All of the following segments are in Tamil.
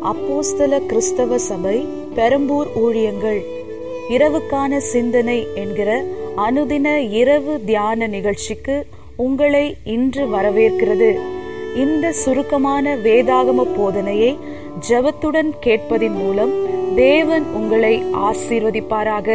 அப்போஸ்தல கிறிஸ்தவ சபை பெரம்பூர் ஊழியங்கள் இரவுக்கான சிந்தனை என்கிற அனுதின இரவு தியான நிகழ்ச்சிக்கு உங்களை இன்று வரவேற்கிறது இந்த சுருக்கமான வேதாகம போதனையை ஜெபத்துடன் கேட்பதின் மூலம் தேவன் உங்களை ஆசீர்வதிப்பாராக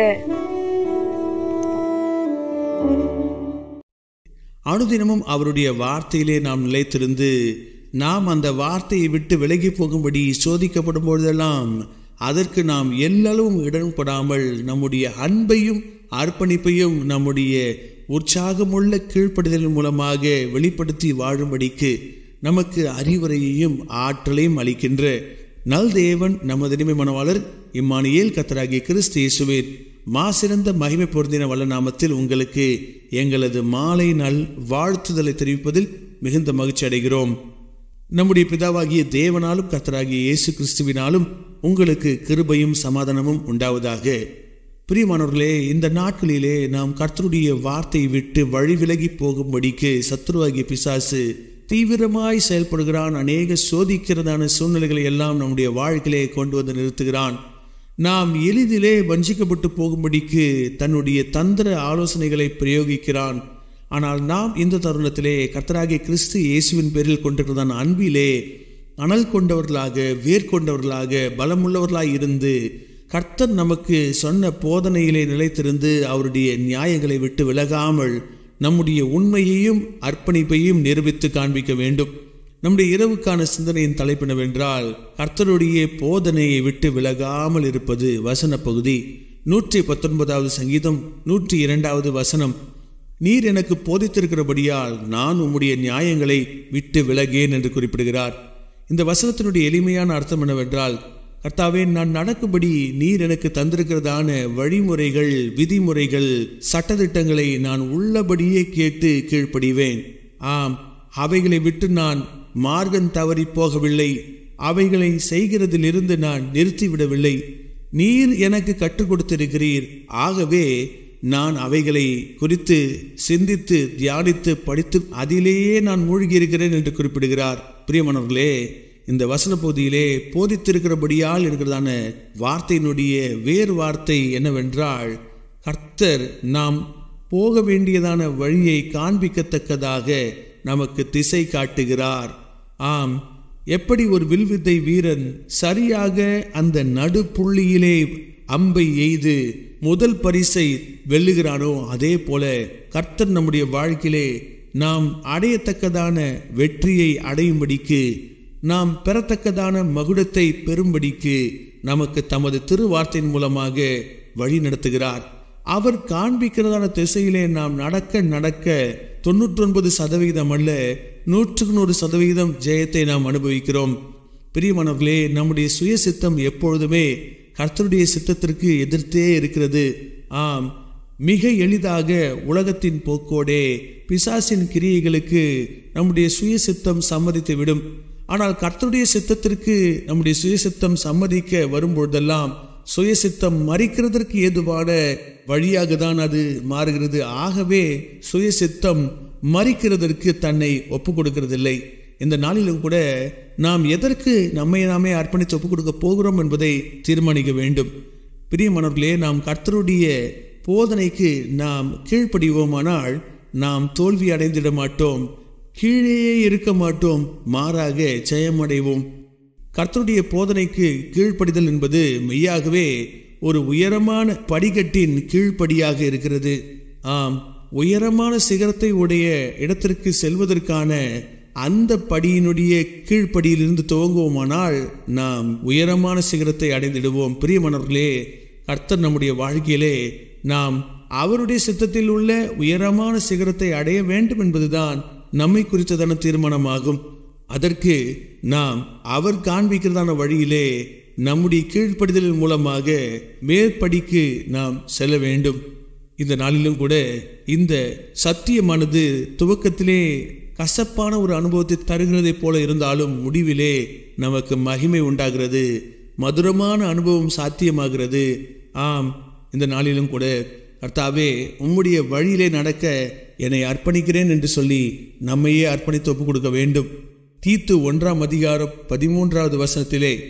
அனுதினமும் அவருடைய வார்த்தையிலே நாம் நிலைத்திருந்து நாம் அந்த வார்த்தையை விட்டு விலகி போகும்படி சோதிக்கப்படும் பொழுதெல்லாம் அதற்கு நாம் எல்லளவும் இடன்படாமல் நம்முடைய அன்பையும் அர்ப்பணிப்பையும் நம்முடைய உற்சாகமுள்ள கீழ்ப்படுதலின் மூலமாக வெளிப்படுத்தி வாழும்படிக்கு நமக்கு அறிவுரையையும் ஆற்றலையும் அளிக்கின்ற நல் தேவன் நமது இனிமை மனவாளர் இம்மானியேல் கத்தராகிய கிறிஸ்து இயேசுவின் மாசிறந்த மகிமை பொருந்தின வல்ல நாமத்தில் உங்களுக்கு எங்களது மாலை நல் வாழ்த்துதலை தெரிவிப்பதில் மிகுந்த மகிழ்ச்சி அடைகிறோம் நம்முடைய பிதாவாகிய தேவனாலும் கத்தராகிய இயேசு கிறிஸ்துவினாலும் உங்களுக்கு கிருபையும் சமாதானமும் உண்டாவதாக பிரியமானவர்களே இந்த நாட்களிலே நாம் கர்த்தருடைய வார்த்தையை விட்டு வழி விலகி போகும்படிக்கு சத்துருவாகிய பிசாசு தீவிரமாய் செயல்படுகிறான் அநேக சோதிக்கிறதான சூழ்நிலைகளை எல்லாம் நம்முடைய வாழ்க்கையிலே கொண்டு வந்து நிறுத்துகிறான் நாம் எளிதிலே வஞ்சிக்கப்பட்டு போகும்படிக்கு தன்னுடைய தந்திர ஆலோசனைகளை பிரயோகிக்கிறான் ஆனால் நாம் இந்த தருணத்திலே கர்த்தராகிய கிறிஸ்து இயேசுவின் பேரில் கொண்டிருக்கிறதான அன்பிலே அனல் கொண்டவர்களாக வேர் கொண்டவர்களாக பலமுள்ளவர்களாக இருந்து கர்த்தர் நமக்கு சொன்ன போதனையிலே நிலைத்திருந்து அவருடைய நியாயங்களை விட்டு விலகாமல் நம்முடைய உண்மையையும் அர்ப்பணிப்பையும் நிரூபித்து காண்பிக்க வேண்டும் நம்முடைய இரவுக்கான சிந்தனையின் தலைப்பினவென்றால் கர்த்தருடைய போதனையை விட்டு விலகாமல் இருப்பது வசன பகுதி நூற்றி பத்தொன்பதாவது சங்கீதம் நூற்றி இரண்டாவது வசனம் நீர் எனக்கு போதித்திருக்கிறபடியால் நான் உம்முடைய நியாயங்களை விட்டு விலகேன் என்று குறிப்பிடுகிறார் இந்த வசனத்தினுடைய எளிமையான அர்த்தம் என்னவென்றால் கர்த்தாவே நான் நடக்கும்படி நீர் எனக்கு தந்திருக்கிறதான வழிமுறைகள் விதிமுறைகள் சட்டதிட்டங்களை நான் உள்ளபடியே கேட்டு கீழ்ப்படிவேன் ஆம் அவைகளை விட்டு நான் மார்க்கம் தவறி போகவில்லை அவைகளை செய்கிறதிலிருந்து நான் நிறுத்திவிடவில்லை நீர் எனக்கு கற்றுக் கொடுத்திருக்கிறீர் ஆகவே நான் அவைகளை குறித்து சிந்தித்து தியானித்து படித்து அதிலேயே நான் மூழ்கியிருக்கிறேன் என்று குறிப்பிடுகிறார் பிரியமானவர்களே இந்த வசன பகுதியிலே போதித்திருக்கிறபடியால் இருக்கிறதான வார்த்தையினுடைய வேறு வார்த்தை என்னவென்றால் கர்த்தர் நாம் போக வேண்டியதான வழியை காண்பிக்கத்தக்கதாக நமக்கு திசை காட்டுகிறார் ஆம் எப்படி ஒரு வில்வித்தை வீரன் சரியாக அந்த நடுப்புள்ளியிலே அம்பை எய்து முதல் பரிசை வெல்லுகிறானோ அதே போல கர்த்தர் நம்முடைய வாழ்க்கையிலே நாம் அடையத்தக்கதான வெற்றியை அடையும்படிக்கு நாம் பெறத்தக்கதான மகுடத்தை பெறும்படிக்கு நமக்கு தமது திருவார்த்தையின் மூலமாக வழி நடத்துகிறார் அவர் காண்பிக்கிறதான திசையிலே நாம் நடக்க நடக்க தொண்ணூற்றி ஒன்பது சதவிகிதம் அல்ல நூற்றுக்கு நூறு சதவிகிதம் ஜெயத்தை நாம் அனுபவிக்கிறோம் பிரியமானவர்களே நம்முடைய சுய சித்தம் எப்பொழுதுமே கர்த்தருடைய சித்தத்திற்கு எதிர்த்தே இருக்கிறது ஆம் மிக எளிதாக உலகத்தின் போக்கோடே பிசாசின் கிரியைகளுக்கு நம்முடைய சுய சித்தம் சம்மதித்து விடும் ஆனால் கர்த்தருடைய சித்தத்திற்கு நம்முடைய சுய சித்தம் சம்மதிக்க வரும்பொழுதெல்லாம் சுய சித்தம் மறிக்கிறதற்கு ஏதுவான வழியாக தான் அது மாறுகிறது ஆகவே சுய சித்தம் மறிக்கிறதற்கு தன்னை ஒப்பு கொடுக்கிறதில்லை இந்த நாளிலும் கூட நாம் எதற்கு நம்மை நாமே அர்ப்பணித்து ஒப்புக் கொடுக்க போகிறோம் என்பதை தீர்மானிக்க வேண்டும் பிரியமானவர்களே நாம் கர்த்தருடைய போதனைக்கு நாம் கீழ்ப்படிவோமானால் நாம் தோல்வி அடைந்திட மாட்டோம் கீழேயே இருக்க மாட்டோம் மாறாக ஜெயமடைவோம் கர்த்தருடைய போதனைக்கு கீழ்ப்படிதல் என்பது மெய்யாகவே ஒரு உயரமான படிக்கட்டின் கீழ்ப்படியாக இருக்கிறது ஆம் உயரமான சிகரத்தை உடைய இடத்திற்கு செல்வதற்கான அந்த படியினுடைய கீழ்ப்படியிலிருந்து துவங்குவோமானால் நாம் உயரமான சிகரத்தை அடைந்திடுவோம் பிரியமணர்களே கர்த்தர் நம்முடைய வாழ்க்கையிலே நாம் அவருடைய சித்தத்தில் உள்ள உயரமான சிகரத்தை அடைய வேண்டும் என்பதுதான் நம்மை குறித்ததான தீர்மானமாகும் அதற்கு நாம் அவர் காண்பிக்கிறதான வழியிலே நம்முடைய கீழ்ப்படிதலின் மூலமாக மேற்படிக்கு நாம் செல்ல வேண்டும் இந்த நாளிலும் கூட இந்த சத்தியமானது துவக்கத்திலே கசப்பான ஒரு அனுபவத்தை தருகிறதை போல இருந்தாலும் முடிவிலே நமக்கு மகிமை உண்டாகிறது மதுரமான அனுபவம் சாத்தியமாகிறது ஆம் இந்த நாளிலும் கூட கர்த்தாவே உம்முடைய வழியிலே நடக்க என்னை அர்ப்பணிக்கிறேன் என்று சொல்லி நம்மையே அர்ப்பணித்து ஒப்புக் கொடுக்க வேண்டும் தீத்து ஒன்றாம் அதிகாரம் பதிமூன்றாவது வசனத்திலே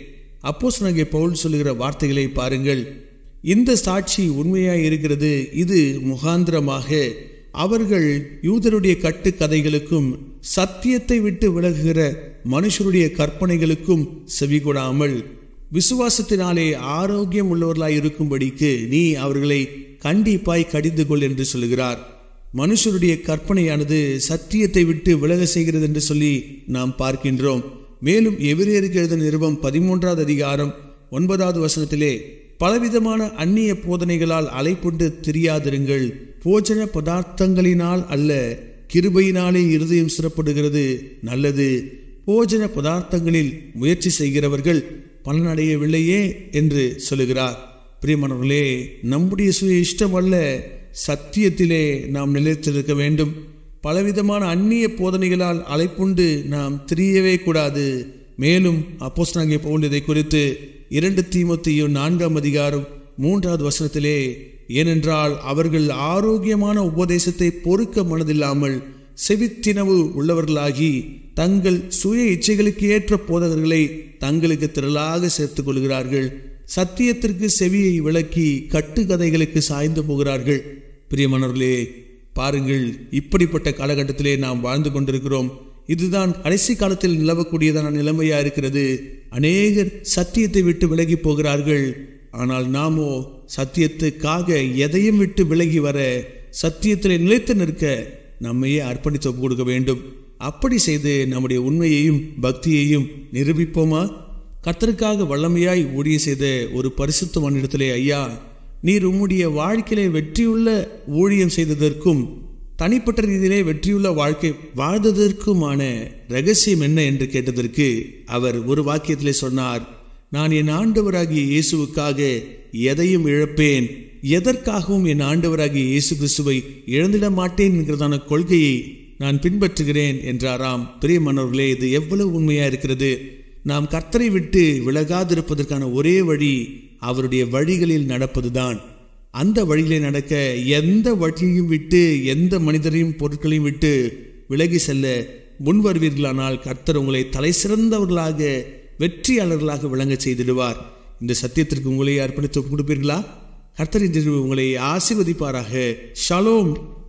அப்போஸ்தலனாகிய பவுல் சொல்லுகிற வார்த்தைகளை பாருங்கள் இந்த சாட்சி உண்மையாய் இருக்கிறது இது முகாந்திரமாக அவர்கள் யூதருடைய கட்டுக்கதைகளுக்கும் சத்தியத்தை விட்டு விலகுகிற மனுஷருடைய கற்பனைகளுக்கும் செவிகொடாமல் விசுவாசத்தினாலே ஆரோக்கியம் உள்ளவர்களாய் இருக்கும்படிக்கு நீ அவர்களை கண்டிப்பாய் கடிந்து கொள் என்று சொல்லுகிறார் மனுஷருடைய கற்பனையானது சத்தியத்தை விட்டு விலக செய்கிறது என்று சொல்லி நாம் பார்க்கின்றோம் மேலும் எவிரேருக்கு எழுத நிருபம் பதிமூன்றாவது அதிகாரம் ஒன்பதாவது வசனத்திலே பலவிதமான அந்நிய போதனைகளால் அலைப்புண்டு தெரியாதிருங்கள் போஜன பதார்த்தங்களினால் அல்ல கிருபையினாலே இருதயம் சிறப்படுகிறது நல்லது போஜன பதார்த்தங்களில் முயற்சி செய்கிறவர்கள் பலனடையவில்லையே என்று சொல்லுகிறார் பிரியமானவர்களே நம்முடைய சுய இஷ்டம் அல்ல சத்தியத்திலே நாம் நிலைத்திருக்க வேண்டும் பலவிதமான அந்நிய போதனைகளால் அலைப்புண்டு நாம் திரியவே கூடாது மேலும் அப்போஸ்தலனாகிய பவுல் இதை குறித்து இரண்டு தீமோத்தேயு நான்காம் அதிகாரம் மூன்றாவது வசனத்திலே ஏனென்றால் அவர்கள் ஆரோக்கியமான உபதேசத்தை பொறுக்க மனதில்லாமல் செவித்தினவு உள்ளவர்களாகி தங்கள் சுய இச்சைகளுக்கு ஏற்ற போதகர்களை தங்களுக்கு திரளாக சேர்த்துக் கொள்கிறார்கள் சத்தியத்திற்கு செவியை விளக்கி கட்டுக்கதைகளுக்கு சாய்ந்து போகிறார்கள் பிரியமானவர்களே பாருங்கள் இப்படிப்பட்ட காலகட்டத்திலே நாம் வாழ்ந்து கொண்டிருக்கிறோம் இதுதான் கடைசி காலத்தில் நிலவக்கூடியதான நிலைமையா இருக்கிறது அநேகர் சத்தியத்தை விட்டு விலகி போகிறார்கள் ஆனால் நாமோ சத்தியத்துக்காக எதையும் விட்டு விலகி வர சத்தியத்தில் நிலைத்து நிற்க நம்மையே அர்ப்பணித்து ஒப்புக் கொடுக்க வேண்டும் அப்படி செய்து நம்முடைய உண்மையையும் பக்தியையும் நிரூபிப்போமா கர்த்தருக்காக வல்லமையாய் ஊழிய செய்த ஒரு பரிசுத்த மண்ணிடத்திலே ஐயா நீர் உம்முடைய வாழ்க்கையிலே வெற்றியுள்ள ஊழியம் செய்ததற்கும் தனிப்பட்ட ரீதியிலே வெற்றியுள்ள வாழ்க்கை வாழ்ந்ததற்குமான ரகசியம் என்ன என்று கேட்டதற்கு அவர் ஒரு வாக்கியத்திலே சொன்னார் நான் என் ஆண்டவராகிய இயேசுவுக்காக எதையும் இழப்பேன் எதற்காகவும் என் ஆண்டவராகிய இயேசு கிறிஸ்துவை இழந்திட மாட்டேன் என்கிறதான கொள்கையை நான் பின்பற்றுகிறேன் என்றாராம் பிரியமானவர்களே இது எவ்வளவு உண்மையா இருக்கிறது நாம் கர்த்தரை விட்டு விலகாதிருப்பதற்கான ஒரே வழி அவருடைய வழிகளில் நடப்பதுதான் அந்த வழியிலே நடக்க எந்த வழியையும் விட்டு எந்த மனிதரையும் பொருட்களையும் விட்டு விலகி செல்ல முன் வருவீர்களானால் கர்த்தர் உங்களை தலை சிறந்தவர்களாக வெற்றியாளர்களாக விளங்க செய்திடுவார் இந்த சத்தியத்திற்கு உங்களை அர்ப்பணித்து கொடுப்பீர்களா கர்த்தர் இன்று உங்களை ஆசீர்வதிப்பாராக ஷலோம்